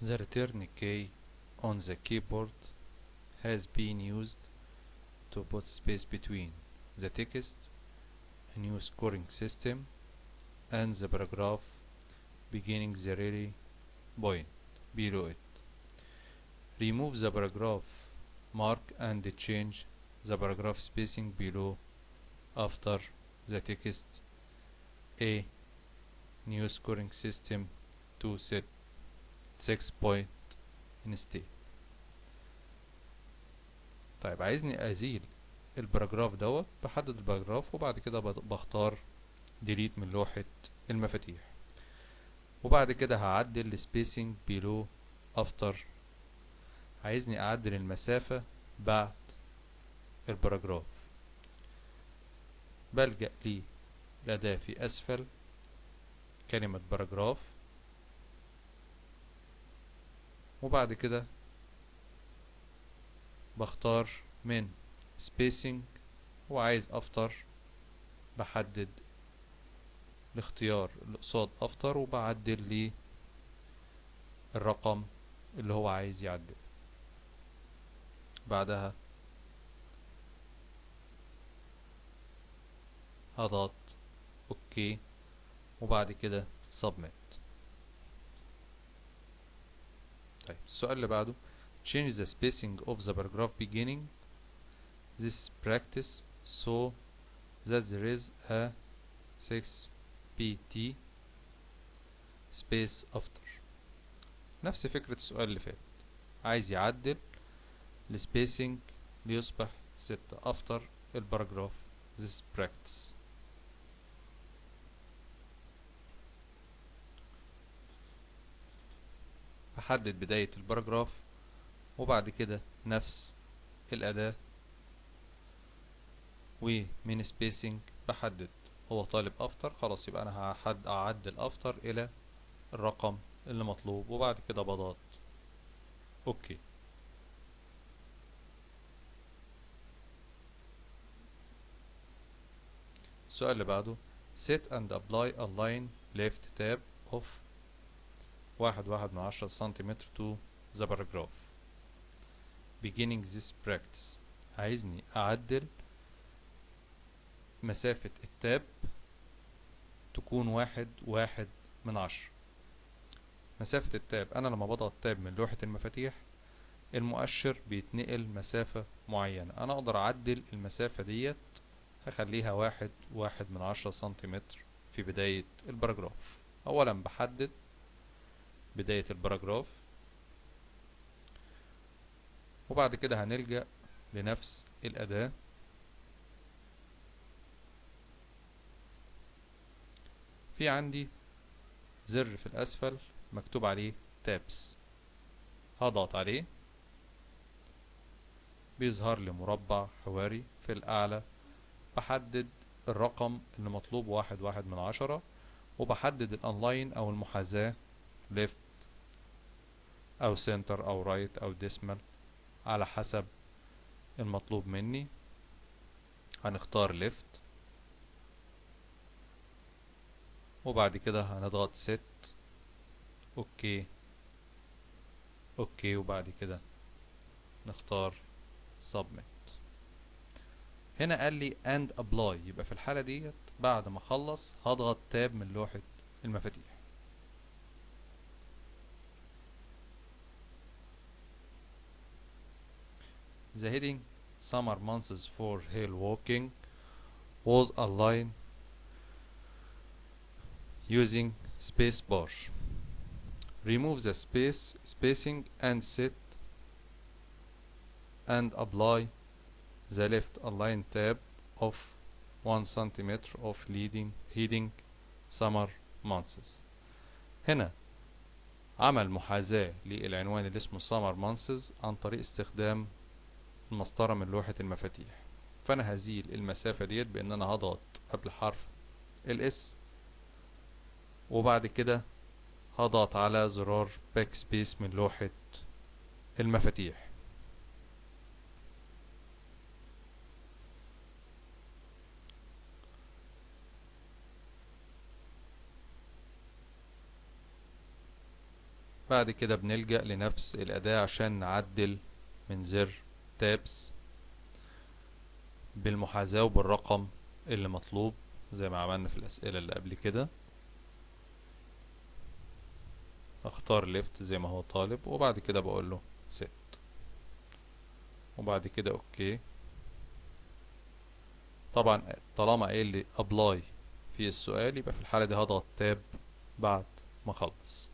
The return key on the keyboard has been used to put space between the text, a new scoring system, and the paragraph beginning the really point below it. Remove the paragraph mark and change the paragraph spacing below after the text A new scoring system to set 6 point instead طيب عايزني ازيل الباراجراف دوت بحدد الباراجراف وبعد كده بض- بختار ديليت من لوحة المفاتيح وبعد كده هعدل السبيسنج بيلو افتر عايزني اعدل المسافة بعد الباراجراف بلجأ لي الأداة في أسفل كلمة باراجراف وبعد كده بختار من spacing وعايز افتر بحدد الاختيار اللي قصاد افتر وبعدل لي الرقم اللي هو عايز يعدل بعدها هضغط اوكي وبعد كده submit طيب السؤال اللي بعده change the spacing of the paragraph beginning this practice so that there is a 6 pt space after نفس فكرة السؤال اللي فات عايز يعدل السبيسنج ليصبح 6 after الباراجراف this practice هحدد بداية الباراجراف وبعد كده نفس الأداة ومن سبيسنج بحدد هو طالب افتر خلاص يبقى انا هحد اعدل افتر الى الرقم اللي مطلوب وبعد كده بضغط اوكي السؤال اللي بعده set and apply a line left tab of واحد واحد من عشرة سنتيمتر to the paragraph beginning this practice عايزني أعدل مسافة التاب تكون واحد واحد من عشرة مسافة التاب أنا لما بضغط تاب من لوحة المفاتيح المؤشر بيتنقل مسافة معينة أنا أقدر أعدل المسافة ديت هخليها واحد واحد من عشرة سنتيمتر في بداية الباراجراف أولا بحدد بداية الباراجراف وبعد كده هنلجأ لنفس الأداة في عندي زر في الأسفل مكتوب عليه تابس هضغط عليه بيظهر لي مربع حواري في الأعلى بحدد الرقم اللي مطلوب واحد واحد من عشرة وبحدد الأونلاين أو المحاذاة ليفت أو سنتر أو رايت أو ديسمال على حسب المطلوب مني هنختار ليفت وبعد كده هنضغط ست اوكي اوكي وبعد كده نختار submit هنا قال لي and apply يبقى في الحالة ديت بعد ما اخلص هضغط تاب من لوحة المفاتيح The heading summer months for hill walking was aligned using spacebar. Remove the space spacing and set and apply the left align tab of 1 cm of leading heading summer months. هنا عمل محاذاة للعنوان اللي اسمه summer months عن طريق استخدام المسطرة من لوحة المفاتيح فأنا هزيل المسافة ديت بإن أنا هضغط قبل حرف الاس وبعد كده هضغط على زرار باك سبيس من لوحة المفاتيح بعد كده بنلجأ لنفس الأداة عشان نعدل من زر تابس بالمحاذاة وبالرقم اللي مطلوب زي ما عملنا في الأسئلة اللي قبل كده اختار ليفت زي ما هو طالب وبعد كده بقول له set وبعد كده اوكي طبعا طالما قايل لي ابلاي في السؤال يبقى في الحالة دي هضغط تاب بعد ما اخلص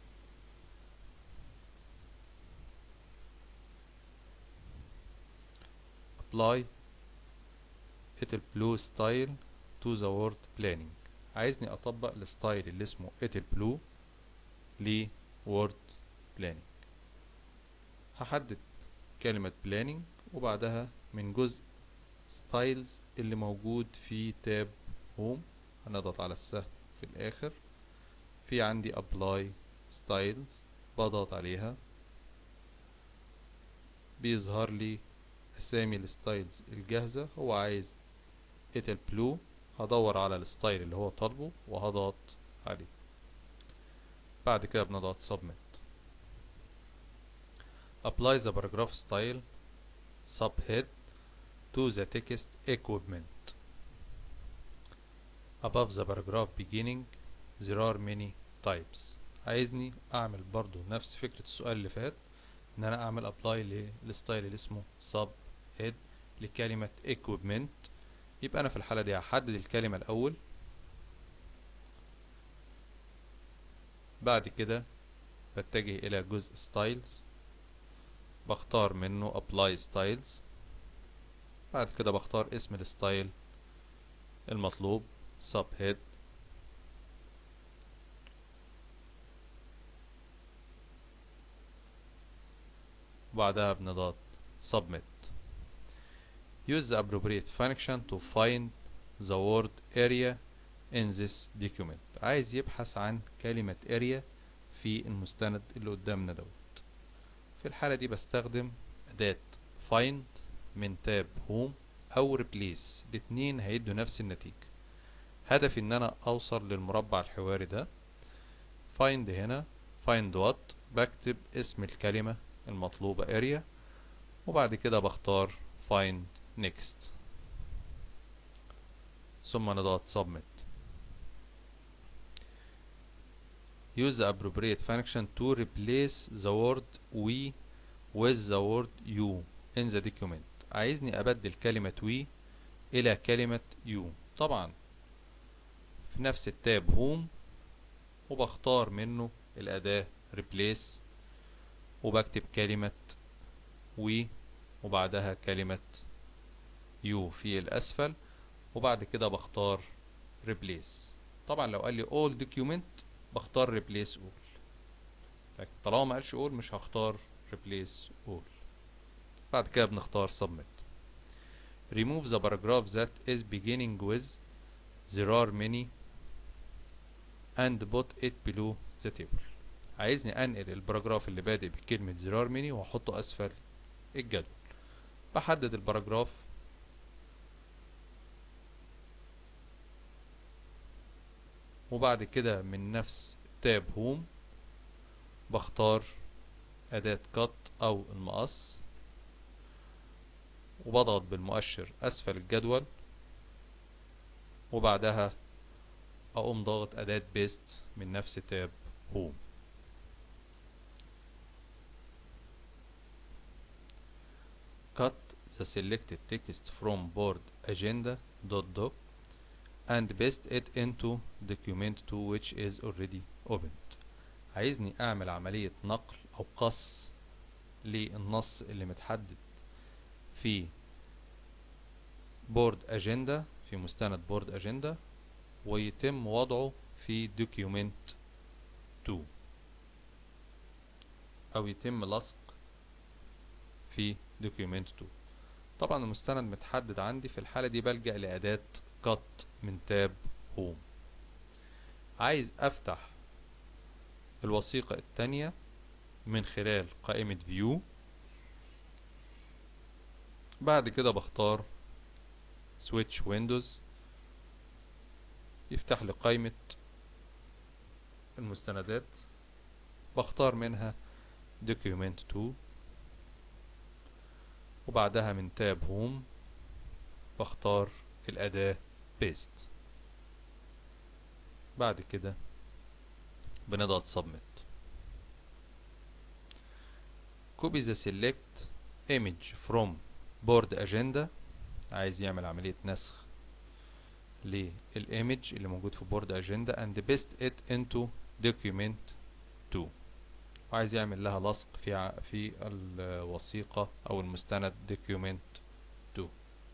apply اتل blue style to the word planning عايزني اطبق الستايل اللي اسمه اتل blue ل word planning هحدد كلمة planning وبعدها من جزء styles اللي موجود في تاب home هنضغط على السهم في الاخر في عندي apply styles بضغط عليها بيظهر لي اسامي الستايلز الجاهزة هو عايز اتل بلو هدور على الستايل اللي هو طالبه وهضغط عليه بعد كده بنضغط submit apply the paragraph style subhead to the text equipment above the paragraph beginning there are many types عايزني اعمل برضو نفس فكرة السؤال اللي فات ان انا اعمل ابلاي للستايل اللي اسمه sub head لكلمة equipment يبقى انا في الحالة دي هحدد الكلمة الاول بعد كده بتجه الى جزء styles بختار منه apply styles بعد كده بختار اسم الستايل المطلوب subhead وبعدها بنضغط submit use the appropriate function to find the word area in this document عايز يبحث عن كلمة area في المستند اللي قدامنا دوت في الحالة دي بستخدم أداة find من تاب home أو replace الاتنين هيدوا نفس النتيجة هدفي إن أنا أوصل للمربع الحواري ده find هنا find what بكتب اسم الكلمة المطلوبة area وبعد كده بختار find next ثم نضغط submit use the appropriate function to replace the word we with the word you in the document عايزني أبدل كلمة we إلى كلمة you طبعا في نفس التاب home وبختار منه الأداة replace وبكتب كلمة we وبعدها كلمة you في الأسفل وبعد كده بختار replace طبعا لو قال لي all document بختار replace all لكن طالما ما قالش all مش هختار replace all بعد كده بنختار submit remove the paragraph that is beginning with there are many and put it below the table عايزني انقل الباراجراف اللي بادئ بكلمة there are many واحطه اسفل الجدول بحدد الباراجراف وبعد كده من نفس تاب هوم بختار أداة كات أو المقص وبضغط بالمؤشر أسفل الجدول وبعدها أقوم ضاغط أداة بيست من نفس تاب هوم cut the selected text from board agenda dot doc and paste it into document 2 which is already opened عايزني اعمل عملية نقل او قص للنص اللي متحدد في بورد اجندا في مستند بورد اجندا ويتم وضعه في document 2 او يتم لصق في document 2 طبعا المستند متحدد عندي في الحالة دي بلجأ لأداة cut من تاب هوم عايز افتح الوثيقة التانية من خلال قائمة view بعد كده بختار switch windows يفتح لي قائمة المستندات بختار منها document 2 وبعدها من تاب هوم بختار الأداة paste بعد كده بنضغط submit copy the select image from board agenda عايز يعمل عملية نسخ للإيمج اللي موجود في بورد أجندة and paste it into document 2 وعايز يعمل لها لصق في في الوثيقة أو المستند document 2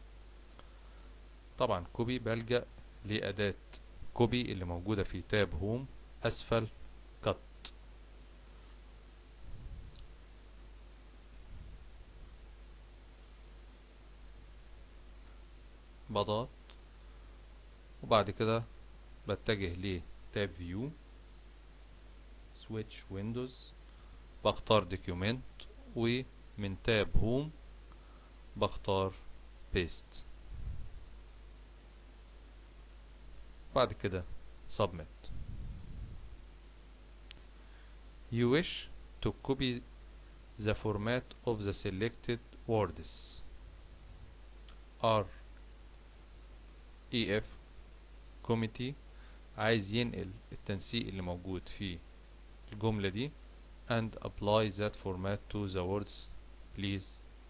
طبعا كوبي بلجأ لأداة كوبي اللي موجودة في تاب هوم أسفل كت بضغط وبعد كده بتجه لتاب فيو سويتش ويندوز بختار دوكيومنت ومن تاب هوم بختار بيست بعد كده submit you wish to copy the format of the selected words R EF committee عايز ينقل التنسيق اللي موجود في الجملة دي and apply that format to the words please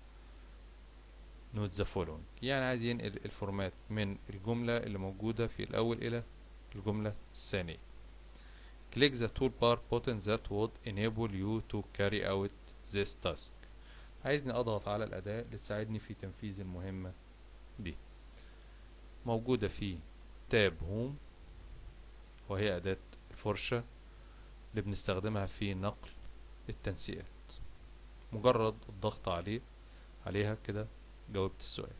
note the following يعني عايز ينقل الفورمات من الجملة اللي موجودة في الأول إلى الجملة الثانية click the toolbar button that would enable you to carry out this task عايزني أضغط على الأداة اللي تساعدني في تنفيذ المهمة دي موجودة في تاب هوم وهي أداة الفرشة اللي بنستخدمها في نقل التنسيقات مجرد الضغط عليه عليها كده جاوبت السؤال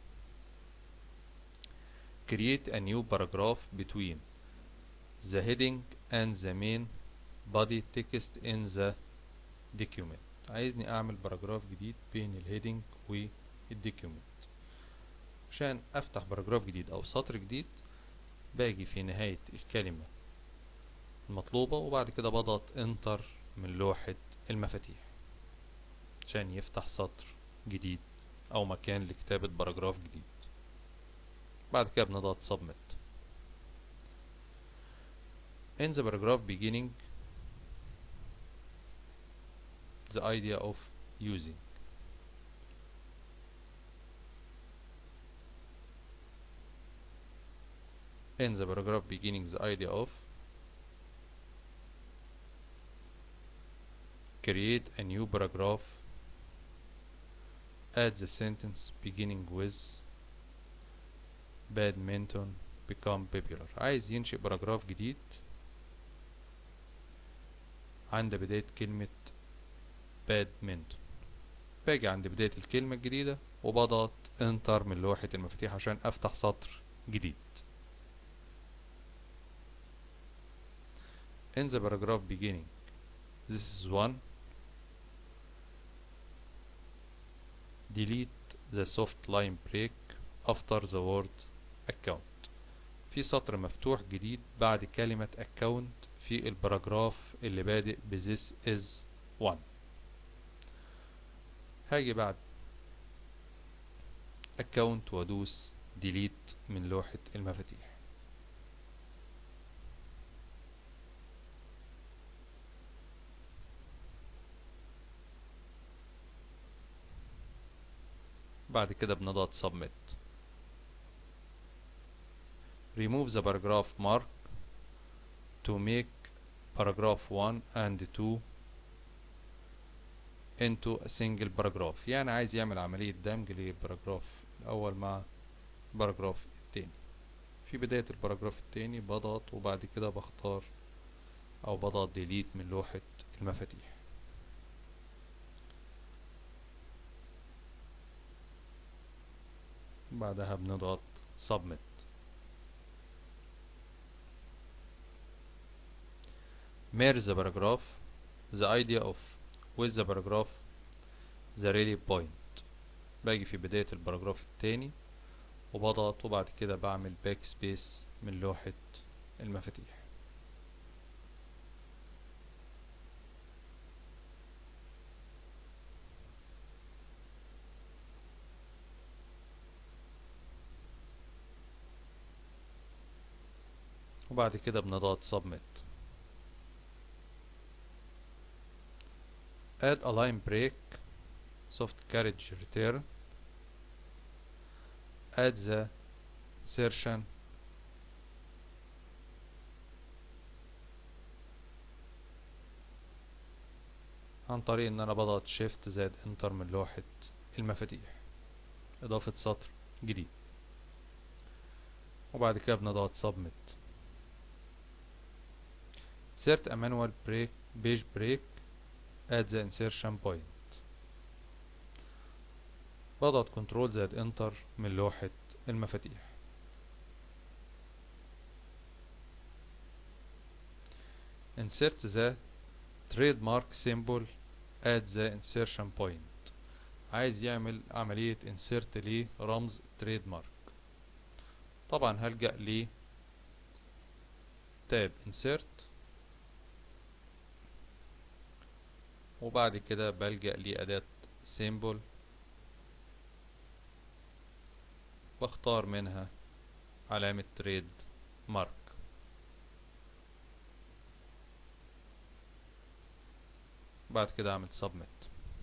create a new paragraph between the heading and the main body text in the document عايزني اعمل باراجراف جديد بين الهيدنج والدوكيومنت عشان افتح باراجراف جديد او سطر جديد باجي في نهاية الكلمة المطلوبة وبعد كده بضغط انتر من لوحة المفاتيح عشان يفتح سطر جديد او مكان لكتابة باراجراف جديد بعد كده بنضغط submit in the paragraph beginning the idea of using in the paragraph beginning the idea of create a new paragraph add the sentence beginning with badminton become popular عايز ينشئ باراجراف جديد عند بداية كلمة badminton باجي عند بداية الكلمة الجديدة وبضغط انتر من لوحة المفاتيح عشان افتح سطر جديد in the paragraph beginning this is one delete the soft line break after the word account في سطر مفتوح جديد بعد كلمة account في الباراجراف اللي بادئ ب this is one هاجي بعد account وادوس delete من لوحة المفاتيح بعد كده بنضغط submit remove the paragraph mark to make paragraph 1 and 2 into a single paragraph يعني عايز يعمل عملية دمج للباراجراف الأول مع الباراجراف التاني في بداية الباراجراف التاني بضغط وبعد كده بختار أو بضغط delete من لوحة المفاتيح بعدها بنضغط submit merge the paragraph the idea of with the paragraph the really point باجي في بداية الباراجراف التاني وبضغط وبعد كده بعمل باك سبيس من لوحة المفاتيح وبعد كده بنضغط submit add a line break soft carriage return add the insertion عن طريق ان انا بضغط شيفت زائد انتر من لوحة المفاتيح اضافة سطر جديد وبعد كده بنضغط submit insert a manual break page break at the insertion point بضغط كنترول زائد انتر من لوحة المفاتيح insert the trademark symbol at the insertion point عايز يعمل عملية insert لرمز trademark طبعا هلجأ ل تاب insert وبعد كده بلجأ لأداة symbol بختار منها علامة تريد مارك بعد كده اعمل submit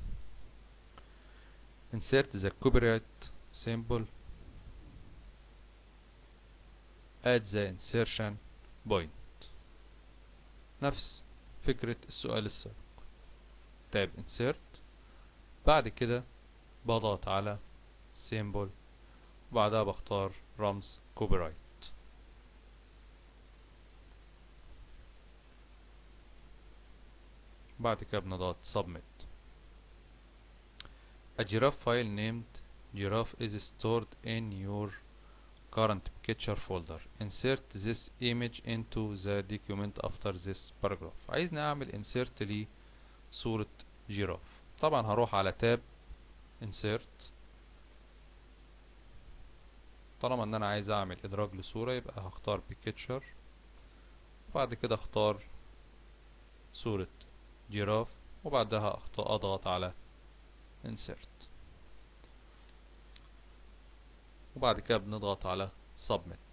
insert the copyright symbol at the insertion point نفس فكرة السؤال السابق تاب insert بعد كده بضغط على symbol وبعدها بختار رمز copyright بعد كده بنضغط submit A giraffe file named giraffe is stored in your current picture folder insert this image into the document after this paragraph عايزني اعمل insert لصورة جيراف طبعا هروح على تاب insert طالما ان انا عايز اعمل ادراج لصورة يبقى هختار picture بعد كده اختار صورة جيراف وبعدها اضغط على insert وبعد كده بنضغط على submit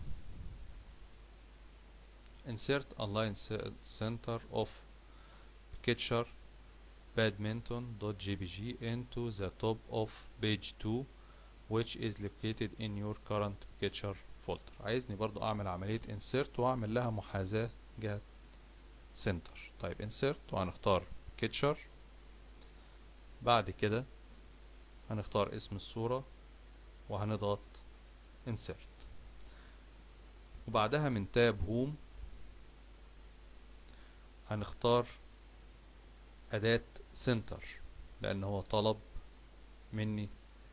insert online center of picture badminton.jpg into the top of page 2 which is located in your current picture folder عايزني برضو اعمل عملية insert واعمل لها محاذاة جهة center طيب insert وهنختار picture بعد كده هنختار اسم الصورة وهنضغط insert وبعدها من تاب هوم هنختار أداة center لأن هو طلب مني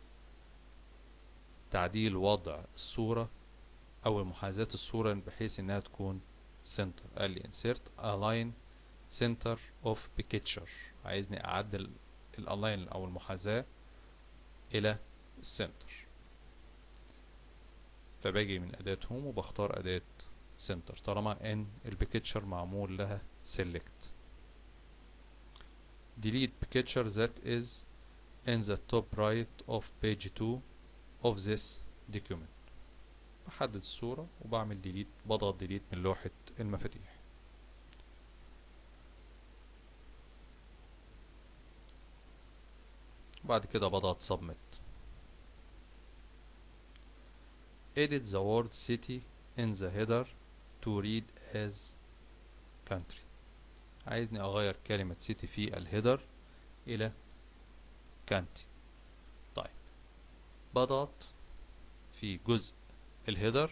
تعديل وضع الصورة أو محاذاة الصورة بحيث إنها تكون center قال لي insert align center of picture عايزني أعدل الالاين أو المحاذاة إلى السنتر فباجي من أداة هوم وبختار أداة center طالما إن البيكتشر معمول لها select delete picture that is in the top right of page 2 of this document بحدد الصورة وبعمل delete بضغط delete من لوحة المفاتيح بعد كده بضغط submit edit the word city in the header to read as country عايزني اغير كلمة city في الهيدر الى country طيب بضغط في جزء الهيدر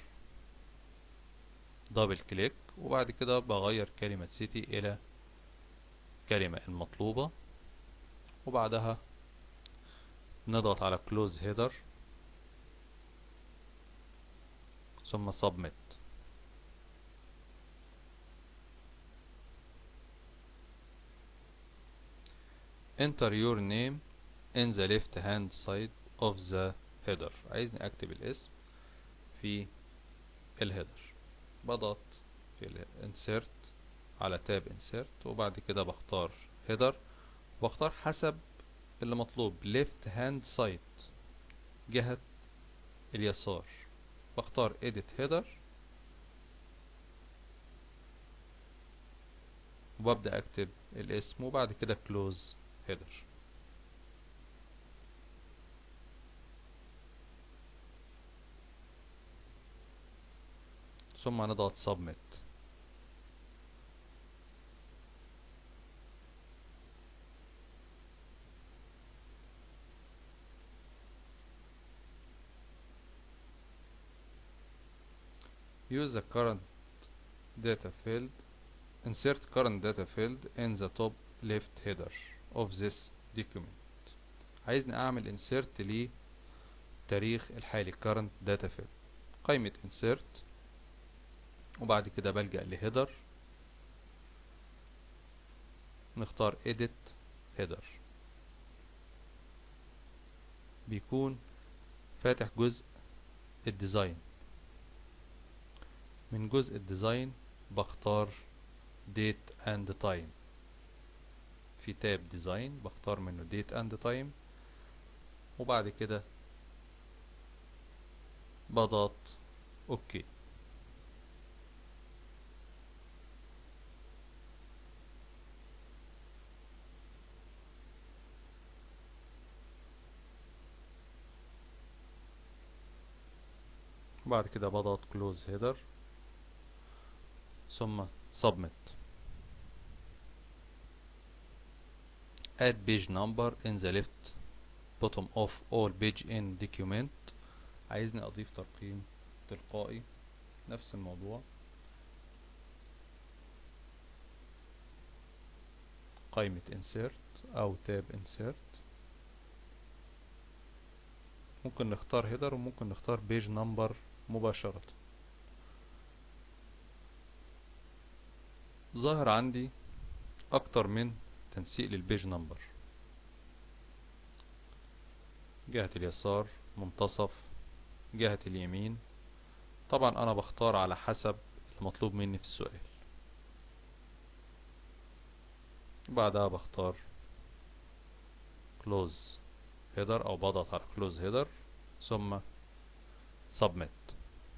دبل كليك وبعد كده بغير كلمة city الى كلمة المطلوبة وبعدها نضغط على close header ثم submit enter your name in the left hand side of the header عايزني اكتب الاسم في الهيدر بضغط في ال insert على تاب insert وبعد كده بختار header واختار حسب اللي مطلوب left hand side جهة اليسار بختار edit header وببدأ اكتب الاسم وبعد كده close header ثم نضغط submit use the current data field insert current data field in the top left header of this document عايزني اعمل insert لتاريخ الحالي current data field قائمة insert وبعد كده بلجأ لهيدر نختار edit header بيكون فاتح جزء الديزاين من جزء الديزاين بختار date and time في تاب ديزاين بختار منه date and time وبعد كده بضغط اوكي بعد كده بضغط close header ثم submit add page number in the left bottom of all page in document عايزني اضيف ترقيم تلقائي نفس الموضوع قائمة insert او tab insert ممكن نختار header وممكن نختار page number مباشرة ظاهر عندي اكتر من تنسيق للبيج نمبر جهة اليسار منتصف جهة اليمين طبعا انا بختار على حسب المطلوب مني في السؤال بعدها بختار close header او بضغط على close header ثم submit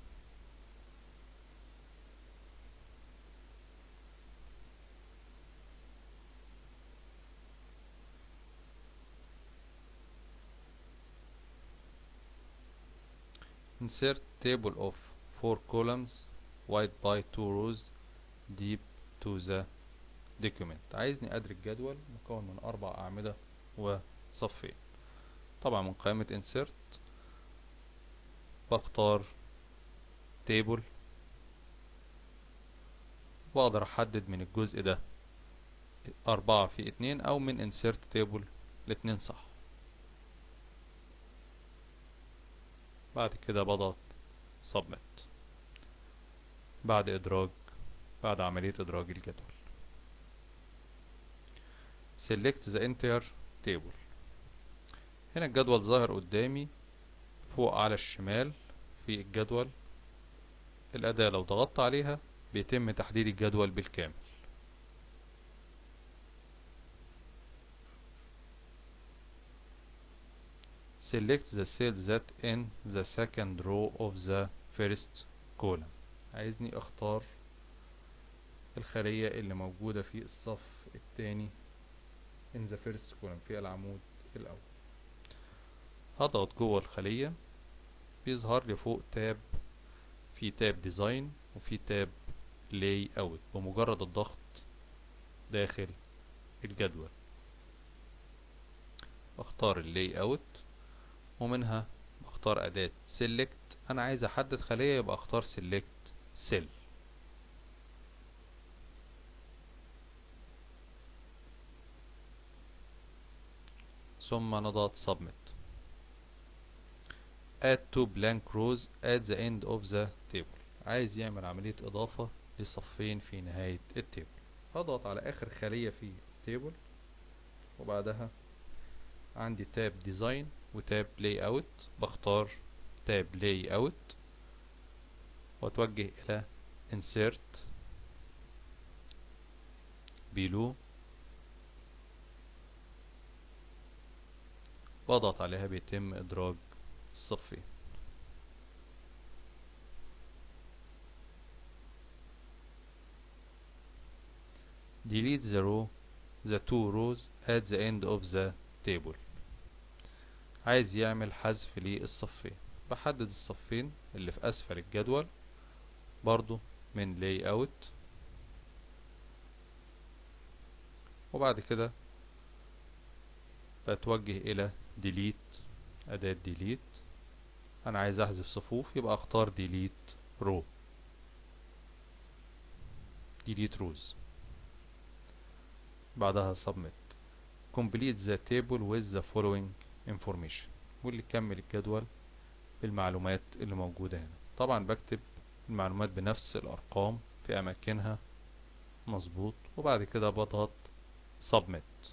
insert table of four columns wide by two rows deep to the document عايزني ادرك جدول مكون من اربع اعمدة وصفين طبعا من قائمة insert بختار table واقدر احدد من الجزء ده اربعة في اتنين او من insert table الاتنين صح بعد كده بضغط submit بعد ادراج بعد عملية ادراج الجدول select the entire table هنا الجدول ظاهر قدامي فوق على الشمال في الجدول الأداة لو ضغطت عليها بيتم تحديد الجدول بالكامل select the cells that in the second row of the first column عايزني اختار الخلية اللي موجودة في الصف الثاني in the first column في العمود الأول هضغط جوه الخلية بيظهر لي فوق تاب في تاب ديزاين وفي تاب لاي اوت بمجرد الضغط داخل الجدول اختار اللاي اوت ومنها بختار أداة select أنا عايز أحدد خلية يبقى أختار select cell ثم نضغط submit add two blank rows at the end of the table عايز يعمل عملية إضافة لصفين في نهاية التيبل هضغط على آخر خلية في التيبل وبعدها عندي تاب ديزاين وتاب لاي اوت بختار تاب لاي اوت واتوجه الى insert below واضغط عليها بيتم ادراج الصفين delete the row the two rows at the end of the table عايز يعمل حذف للصفين بحدد الصفين اللي في اسفل الجدول برضو من layout وبعد كده بتوجه الى delete اداة delete انا عايز احذف صفوف يبقى اختار delete row delete rows بعدها submit complete the table with the following information واللي كمل الجدول بالمعلومات اللي موجودة هنا طبعا بكتب المعلومات بنفس الأرقام في أماكنها مظبوط وبعد كده بضغط submit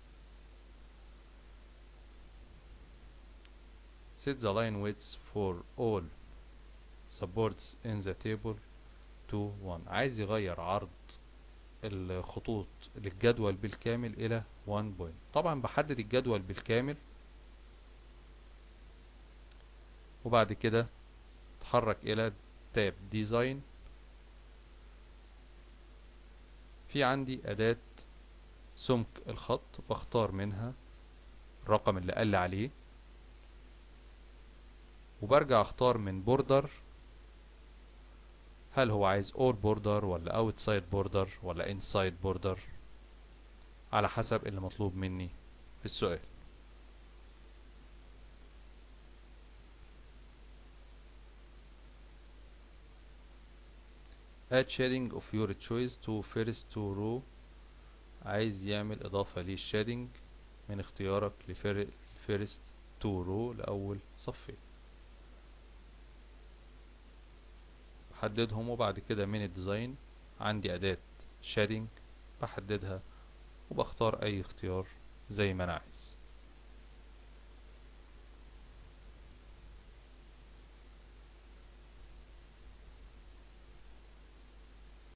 set the line width for all supports in the table to 1 عايز يغير عرض الخطوط للجدول بالكامل إلى 1 point طبعا بحدد الجدول بالكامل وبعد كده اتحرك الى تاب ديزاين في عندي اداة سمك الخط بختار منها الرقم اللي قال عليه وبرجع اختار من بوردر هل هو عايز اور بوردر ولا اوتسايد بوردر ولا انسايد بوردر على حسب اللي مطلوب مني في السؤال add shading of your choice to first to row عايز يعمل اضافة للشادنج من اختيارك لفيرست تو رو لأول صفين بحددهم وبعد كده من الديزاين عندي أداة شادنج بحددها وبختار أي اختيار زي ما أنا عايز